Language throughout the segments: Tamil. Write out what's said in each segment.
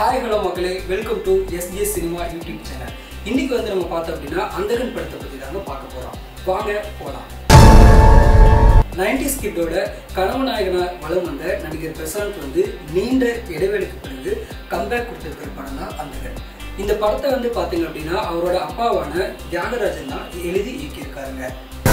ஹாய் ஹலோ மக்களே welcome to SGS cinema YouTube channel இன்னைக்கு வந்து நம்ம பார்த்தோம் அப்படின்னா அந்தகன் படத்தை பற்றி தாங்க பார்க்க போகிறோம் வாங்க போகலாம் நைன்டிஸ் கிட்டோட கனவு நாயகனா வலம் வந்த நடிகர் பிரசாந்த் வந்து நீண்ட இடைவெளிக்கு பிறகு கம்பேக் கொடுத்திருக்கிற படம் தான் அந்தகன் இந்த படத்தை வந்து பார்த்தீங்க அப்படின்னா அவரோட அப்பாவான தியாகராஜன் தான் எழுதி இயக்கியிருக்காருங்க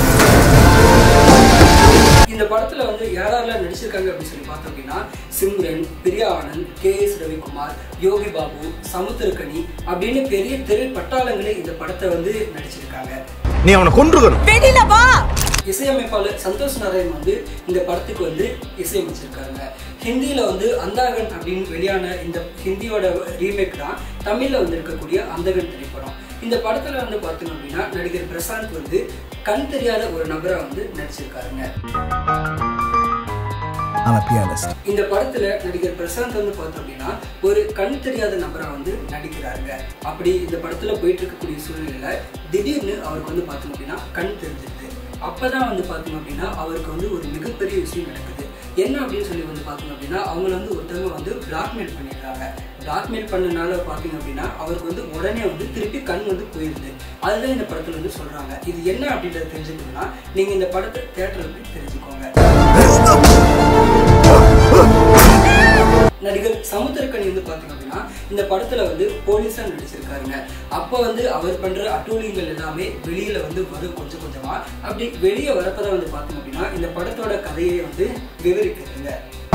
இந்த படத்துல வந்து யாரெல்லாம் நடிச்சிருக்காங்க அப்படின்னு சொல்லி பார்த்தோம் அப்படின்னா சிம்ரன் பிரியா ஆனந்த் கே எஸ் ரவிக்குமார் யோகி பாபு சமுத்திரக்கனி அப்படின்னு பெரிய திரை பட்டாளங்களே இந்த படத்தை வந்து நடிச்சிருக்காங்க நீ அவனை கொன்றுக்கணும் வெளியில வா இசையமைப்பாளர் சந்தோஷ் நாராயண் வந்து இந்த படத்துக்கு வந்து இசையமைச்சிருக்காங்க ஹிந்தியில வந்து அந்தாகன் அப்படின்னு வெளியான இந்த ஹிந்தியோட ரீமேக் தான் தமிழ்ல வந்து இருக்கக்கூடிய அந்தகன் திரைப்படம் இந்த படத்துல வந்து பார்த்தோம் அப்படின்னா நடிகர் பிரசாந்த் வந்து கண் தெரியாத ஒரு நபரா வந்து நடிச்சிருக்காருங்க I'm a pianist. இந்த படத்துல நடிகர் பிரசாந்த் வந்து பார்த்தோம் அப்படின்னா ஒரு கண் தெரியாத நபரா வந்து நடிக்கிறாருங்க அப்படி இந்த படத்துல போயிட்டு இருக்கக்கூடிய சூழ்நிலையில திடீர்னு அவருக்கு வந்து பார்த்தோம் அப்படின்னா கண் தெரிஞ்சிருது அப்பதான் வந்து பார்த்தோம் அப்படின்னா அவருக்கு வந்து ஒரு மிகப்பெரிய விஷயம் நடக்குது என்ன அப்படின்னு சொல்லி வந்து பார்த்தோம் அப்படின்னா அவங்கள வந்து ஒருத்தவங்க வந்து பிளாக்மெயில் பண்ணிடுறாங்க பிளாக்மெயில் பண்ணனால பார்த்தீங்க அப்படின்னா அவருக்கு வந்து உடனே வந்து திருப்பி கண் வந்து போயிருது அதுதான் இந்த படத்துல வந்து சொல்றாங்க இது என்ன அப்படின்றத தெரிஞ்சுக்கணும்னா நீங்க இந்த படத்தை தேட்டரில் போய் தெரிஞ்சுக்கோங்க நடிகர் சமுத்திரக்கனி வந்து பார்த்தீங்க அப்படின்னா இந்த படத்துல வந்து போலீஸா நடிச்சிருக்காருங்க அப்போ வந்து அவர் பண்ற அட்டூழியங்கள் எல்லாமே வெளியில வந்து வரும் கொஞ்சம் கொஞ்சமா அப்படி வெளியே வரப்பதான் வந்து பார்த்தீங்க அப்படின்னா இந்த படத்தோட கதையை வந்து விவரிக்கிறதுங்க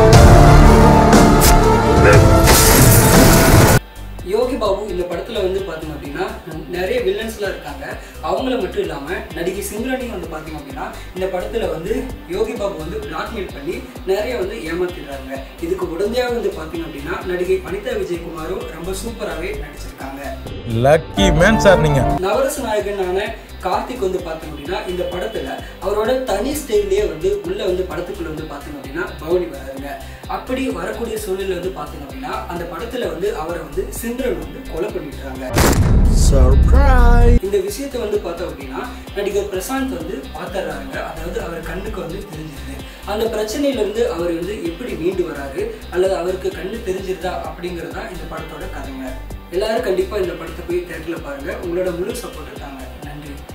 யோகி பாபு இந்த படத்துல வந்து பாத்தீங்க அப்படின்னா நிறைய வில்லன்ஸ்லாம் இருக்காங்க அவங்கள மட்டும் இல்லாம நடிகை சிம்ரனையும் வந்து பாத்தீங்க அப்படின்னா இந்த படத்துல வந்து யோகி பாபு வந்து பிளாக்மெயில் பண்ணி நிறைய வந்து ஏமாத்திடுறாங்க இதுக்கு உடந்தையாக வந்து பாத்தீங்க அப்படின்னா நடிகை வனிதா விஜயகுமாரும் ரொம்ப சூப்பராகவே நடிச்சிருக்காங்க லக்கி மேன் சார் நீங்க நவரச நாயகனான கார்த்திக் வந்து பார்த்தோம் அப்படின்னா இந்த படத்துல அவரோட தனி ஸ்டைல்லையே வந்து உள்ள வந்து படத்துக்குள்ள வந்து பார்த்தோம் அப்படின்னா பவுனி வராருங்க அப்படி வரக்கூடிய சூழ்நிலை வந்து பார்த்தோம் அப்படின்னா அந்த படத்துல வந்து அவரை வந்து சிம்ரன் வந்து கொலை பண்ணிடுறாங்க சர்ப்ரைஸ் இந்த விஷயத்தை வந்து பார்த்தோம் அப்படின்னா நடிகர் பிரசாந்த் வந்து பார்த்துறாங்க அதாவது அவர் கண்ணுக்கு வந்து தெரிஞ்சிருது அந்த பிரச்சனையில இருந்து அவர் வந்து எப்படி மீண்டு வராரு அல்லது அவருக்கு கண்ணு தெரிஞ்சிருதா அப்படிங்கிறது தான் இந்த படத்தோட கதைங்க எல்லாரும் கண்டிப்பா இந்த படத்தை போய் தேட்டரில் பாருங்க உங்களோட முழு சப்போர்ட் இருக்காங்க நன்றி